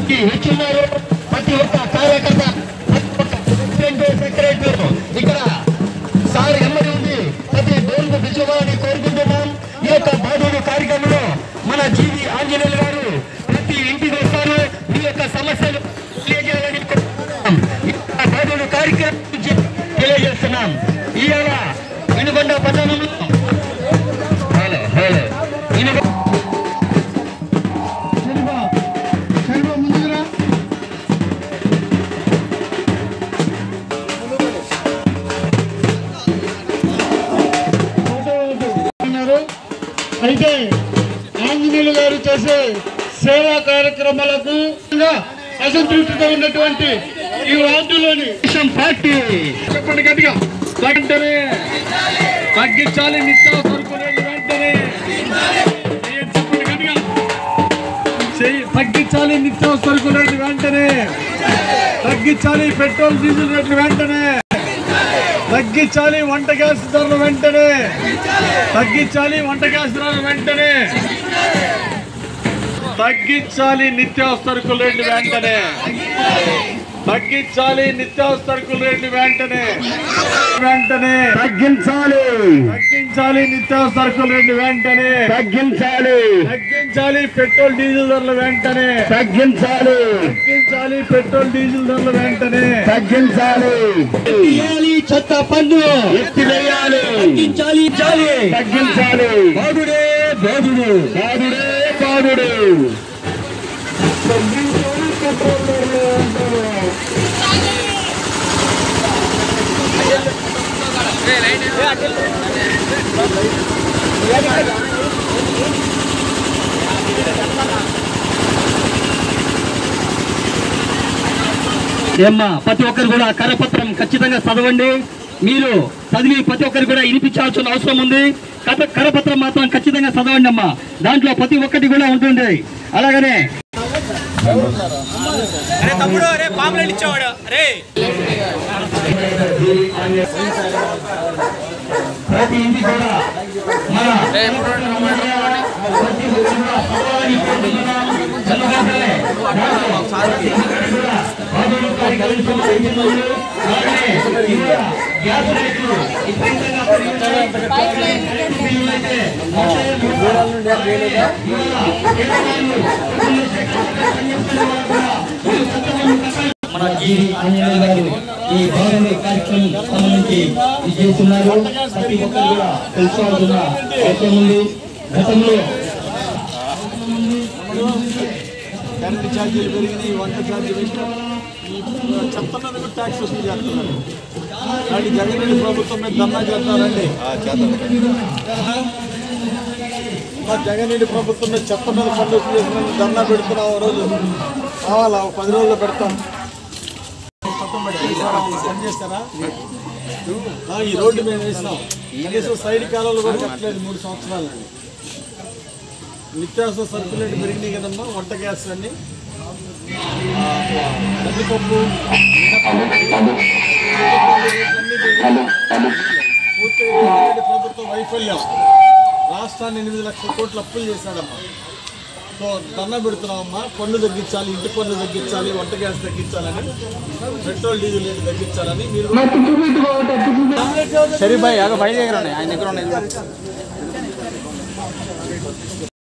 కార్యక్రమానికి వచ్చున్నారు ప్రతి ఒక్క కార్యకర్త ప్రతి ఒక్క ప్రెసిడెంట్ సెక్రటరీ ఇక్కడ సార్ ఎమ్మడి ఉంది ప్రతి డోన్కు విజయవాడని కోరుకుంటున్నాం ఈ యొక్క బాధుడు కార్యక్రమంలో మన జీవి ఆంజనేయులు గారు ప్రతి ఇంటికి వస్తారు మీ యొక్క సమస్యలు తెలియజేయాలని కోరుకుంటున్నాం. ఈ యొక్క బాధుడు కార్యక్రమం గురించి తెలియజేస్తున్నాం ఇవాళ వినుకొండ పట్టణంలో హలో హలో వినుకొండ ఉన్నారు అయితే ఆంజనేయులు గారు చేసే సేవా కార్యక్రమాలకు ఇంకా అసంతృప్తితో ఉన్నటువంటి ఈ వార్డులోని తెలుగుదేశం పార్టీ చెప్పండి గట్టిగా వెంటనే తగ్గించాలి నిత్యావసర సరుకులు వెంటనే ఏం చెప్పండి గట్టిగా చెయ్యి తగ్గించాలి నిత్యావసర సరుకులు రేట్లు వెంటనే తగ్గించాలి పెట్రోల్ డీజిల్ రేట్లు వెంటనే తగ్గించాలి వంట గ్యాస్ ధరలు వెంటనే తగ్గించాలి వంట గ్యాస్ ధరలు వెంటనే తగ్గించాలి నిత్యావసర సరుకుల రేట్లు వెంటనే తగ్గించాలి నిత్యావసర సరుకుల రేట్లు వెంటనే వెంటనే తగ్గించాలి తగ్గించాలి నిత్యావసర సరుకుల రేట్లు వెంటనే తగ్గించాలి తగ్గించాలి పెట్రోల్ డీజిల్ ధరలు వెంటనే తగ్గించాలి తగ్గించాలి పెట్రోల్ డీజిల్ ధరలు వెంటనే తగ్గించాలి ఎత్తివేయాలి చెత్త పన్ను ఎత్తివేయాలి తగ్గించాలి చాలి తగ్గించాలి బాధుడే బాధుడు బాధుడే బాధుడు ఏమ్మా ప్రతి ఒక్కరు కూడా కరపత్రం ఖచ్చితంగా చదవండి మీరు చదివి ప్రతి ఒక్కరు కూడా వినిపించాల్సిన అవసరం ఉంది కథ కరపత్రం మాత్రం ఖచ్చితంగా చదవండి అమ్మా దాంట్లో ప్రతి ఒక్కటి కూడా ఉంటుంది అలాగనే అరే తమ్ముడు అరే పాంప్లెట్ ఇచ్చేవాడు అరే ప్రతి ఇంటి కూడా మన ప్రతి ఒక్కరు కూడా చదవాలని కోరుకుంటున్నాం. ఎందుకంటే ప్రతి ఒక్కరు కూడా బాధలు కార్యక్రమం చేస్తున్నారు. అలాగనే ఇంకా గ్యాస్ రేట్లు విపరీతంగా పెరిగినాయి. వీళ్ళైతే ముప్పై మూడు ఈ ఆంజనేయులు గారు ఈ భవన కార్యక్రమం సంబంధించి ఇది చేస్తున్నారు ప్రతి ఒక్కరు కూడా తెలుసుకోవాల్సిన అవసరం ఉంది గతంలో కరెంట్ ఛార్జీలు పెరిగినాయి వంట ఛార్జీలు పెరిగినాయి ఈ చెత్త మీద కూడా ట్యాక్స్ వసూలు చేస్తున్నారు కానీ జగన్ రెడ్డి ప్రభుత్వం మీద ధర్నా చేస్తారండి మా జగన్ రెడ్డి ప్రభుత్వం మీద చెత్త మీద పన్ను వసూలు చేస్తున్నారు ధర్నా పెడుతున్నాం ఆ రోజు కావాలా ఒక పది రోజుల్లో పెడతాం మొత్తం పెట్టి పని చేస్తారా ఆ, ఈ రోడ్డు మేము వేసినాం కనీసం సైడ్ కాలంలో కూడా కట్టలేదు మూడు సంవత్సరాలు నిత్యావసర సరుకులు రేట్లు పెరిగినాయి కదమ్మా వంట గ్యాస్ అన్ని ఆ, కందిపప్పు మినపప్పు, పూర్తిగా జగన్ రెడ్డి ప్రభుత్వ వైఫల్యం రాష్ట్రాన్ని ఎనిమిది లక్షల కోట్ల అప్పులు చేశాడమ్మా సో ధర్నా పెడుతున్నామమ్మా పన్ను తగ్గించాలి ఇంటి పన్ను తగ్గించాలి వంట గ్యాస్ తగ్గించాలని పెట్రోల్ డీజిల్ రేటు తగ్గించాలని మీరు సరే బాయ్ ఆగ బయట దగ్గర ఉన్నాయి ఆయన దగ్గర ఉన్నాయి